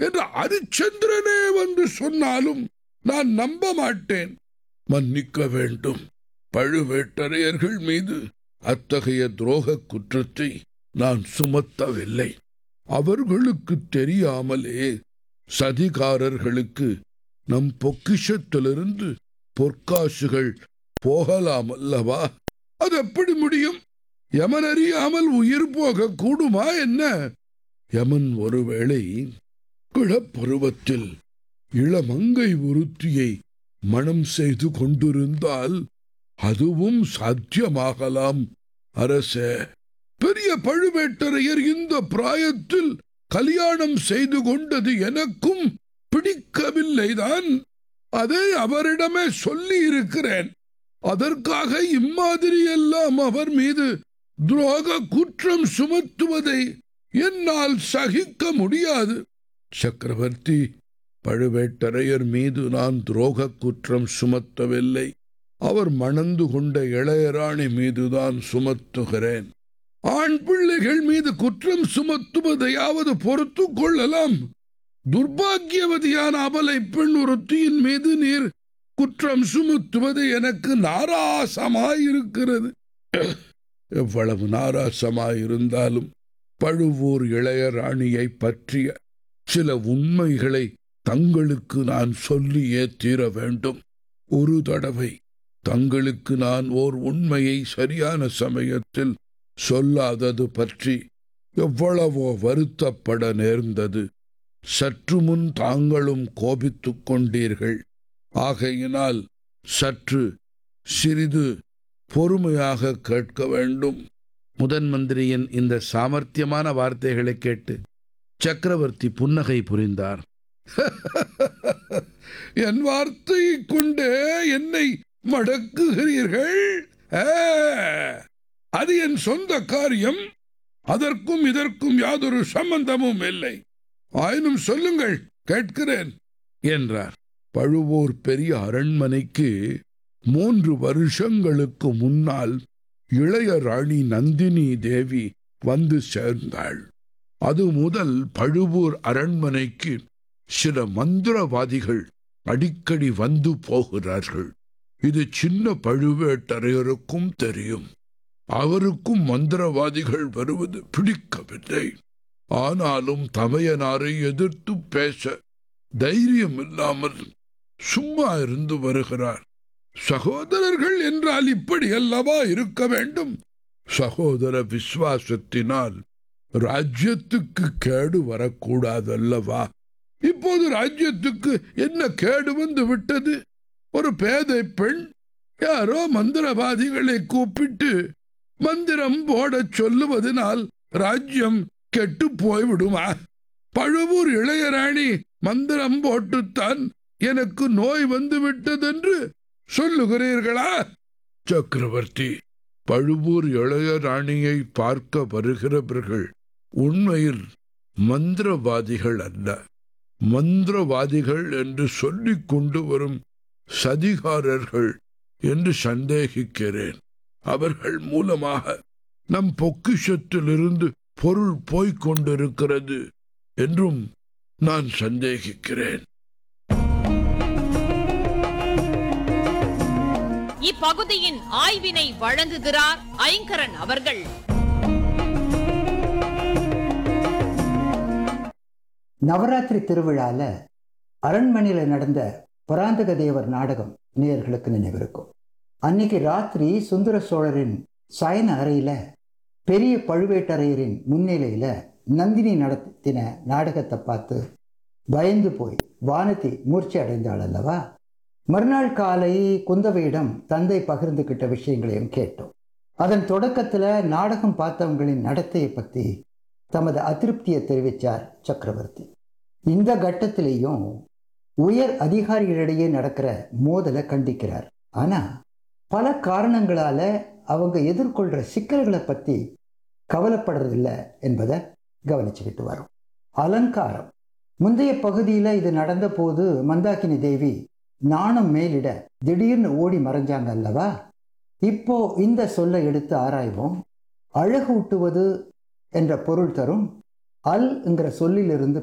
என்று அரிச்சந்திரனே வந்து சொன்னாலும் நான் நம்ப மாட்டேன் மன்னிக்க வேண்டும் பழுவேட்டரையர்கள் மீது அத்தகைய துரோக குற்றத்தை நான் சுமத்தவில்லை அவர்களுக்கு தெரியாமலே சதிகாரர்களுக்கு நம் பொக்கிஷத்திலிருந்து பொற்காசுகள் போகலாம் அல்லவா அது எப்படி முடியும் யமன் அறியாமல் உயிர் போக கூடுமா என்ன யமன் ஒருவேளை கிழப்பருவத்தில் இளமங்கை ஒருத்தியை மனம் செய்து கொண்டிருந்தால் அதுவும் சாத்தியமாகலாம் அரசே பெரிய பழுவேட்டரையர் இந்த பிராயத்தில் கல்யாணம் செய்து கொண்டது எனக்கும் பிடிக்கவில்லைதான் அதை அவரிடமே சொல்லி இருக்கிறேன் அதற்காக இம்மாதிரி எல்லாம் அவர் மீது துரோக குற்றம் சுமத்துவதை என்னால் சகிக்க முடியாது சக்கரவர்த்தி பழுவேட்டரையர் மீது நான் துரோக குற்றம் சுமத்தவில்லை அவர் மணந்து கொண்ட இளையராணி மீதுதான் சுமத்துகிறேன் ஆண் பிள்ளைகள் மீது குற்றம் சுமத்துவதையாவது பொறுத்து கொள்ளலாம் துர்பாகியவதியான அபலை பெண் ஒருத்தியின் மீது நீர் குற்றம் சுமத்துவது எனக்கு நாராசமாயிருக்கிறது எவ்வளவு நாராசமாயிருந்தாலும் பழுவூர் இளையராணியை பற்றிய சில உண்மைகளை தங்களுக்கு நான் சொல்லியே தீர வேண்டும் ஒரு தடவை தங்களுக்கு நான் ஓர் உண்மையை சரியான சமயத்தில் சொல்லாதது பற்றி எவ்வளவோ வருத்தப்பட நேர்ந்தது சற்று முன் தாங்களும் கோபித்துக் கொண்டீர்கள் ஆகையினால் சற்று சிறிது பொறுமையாக கேட்க வேண்டும் முதன் மந்திரியின் இந்த சாமர்த்தியமான வார்த்தைகளை கேட்டு சக்கரவர்த்தி புன்னகை புரிந்தார் என் வார்த்தையை கொண்டே என்னை மடக்குகிறீர்கள் ஆ, அது என் சொந்த காரியம் அதற்கும் இதற்கும் யாதொரு சம்பந்தமும் இல்லை ஆயினும் சொல்லுங்கள் கேட்கிறேன் என்றார் பழுவூர் பெரிய அரண்மனைக்கு மூன்று வருஷங்களுக்கு முன்னால் இளைய ராணி நந்தினி தேவி வந்து சேர்ந்தாள் அது முதல் பழுவூர் அரண்மனைக்கு சில மந்திரவாதிகள் அடிக்கடி வந்து போகிறார்கள் இது சின்ன பழுவேட்டரையருக்கும் தெரியும் அவருக்கும் மந்திரவாதிகள் வருவது பிடிக்கவில்லை ஆனாலும் தமையனாரை எதிர்த்து பேச தைரியம் இல்லாமல் சும்மா இருந்து வருகிறார் சகோதரர்கள் என்றால் இப்படி அல்லவா இருக்க வேண்டும் சகோதர விசுவாசத்தினால் ராஜ்யத்துக்கு கேடு வரக்கூடாதல்லவா இப்போது ராஜ்யத்துக்கு என்ன கேடு வந்து விட்டது ஒரு பேதை பெண் யாரோ மந்திரவாதிகளை கூப்பிட்டு மந்திரம் போடச் சொல்லுவதனால் ராஜ்யம் கெட்டு போய்விடுமா பழுவூர் இளையராணி மந்திரம் போட்டுத்தான் எனக்கு நோய் வந்து விட்டதென்று சொல்லுகிறீர்களா சக்கரவர்த்தி பழுவூர் இளையராணியை பார்க்க வருகிறவர்கள் உண்மையில் மந்திரவாதிகள் அல்ல மந்திரவாதிகள் என்று சொல்லிக் கொண்டு வரும் சதிகாரர்கள் என்று சந்தேகிக்கிறேன் அவர்கள் மூலமாக நம் பொக்கிஷத்திலிருந்து பொருள் போய்க் கொண்டிருக்கிறது என்றும் நான் சந்தேகிக்கிறேன் இப்பகுதியின் ஆய்வினை வழங்குகிறார் ஐங்கரன் அவர்கள் நவராத்திரி திருவிழால அரண்மனையில நடந்த பராந்தக தேவர் நாடகம் நேயர்களுக்கு நினைவிருக்கும் அன்னைக்கு ராத்திரி சுந்தர சோழரின் சயன அறையில பெரிய பழுவேட்டரையரின் முன்னிலையில நந்தினி நடத்தின நாடகத்தை பார்த்து பயந்து போய் வானதி மூர்ச்சி அடைந்தாள் அல்லவா மறுநாள் காலை குந்தவையிடம் தந்தை பகிர்ந்துகிட்ட விஷயங்களையும் கேட்டோம் அதன் தொடக்கத்துல நாடகம் பார்த்தவங்களின் நடத்தையை பத்தி தமது அதிருப்தியை தெரிவித்தார் சக்கரவர்த்தி இந்த கட்டத்திலேயும் உயர் அதிகாரிகளிடையே நடக்கிற மோதலை கண்டிக்கிறார் ஆனா பல காரணங்களால அவங்க எதிர்கொள்ற சிக்கல்களை பத்தி கவலைப்படுறதில்ல என்பதை கவனிச்சுக்கிட்டு வரோம் அலங்காரம் முந்தைய பகுதியில் இது நடந்த போது மந்தாகினி தேவி நாணம் மேலிட திடீர்னு ஓடி மறைஞ்சாங்க அல்லவா இப்போ இந்த சொல்லை எடுத்து ஆராய்வோம் அழகு ஊட்டுவது என்ற பொருள் தரும் அல் என்கிற சொல்லிலிருந்து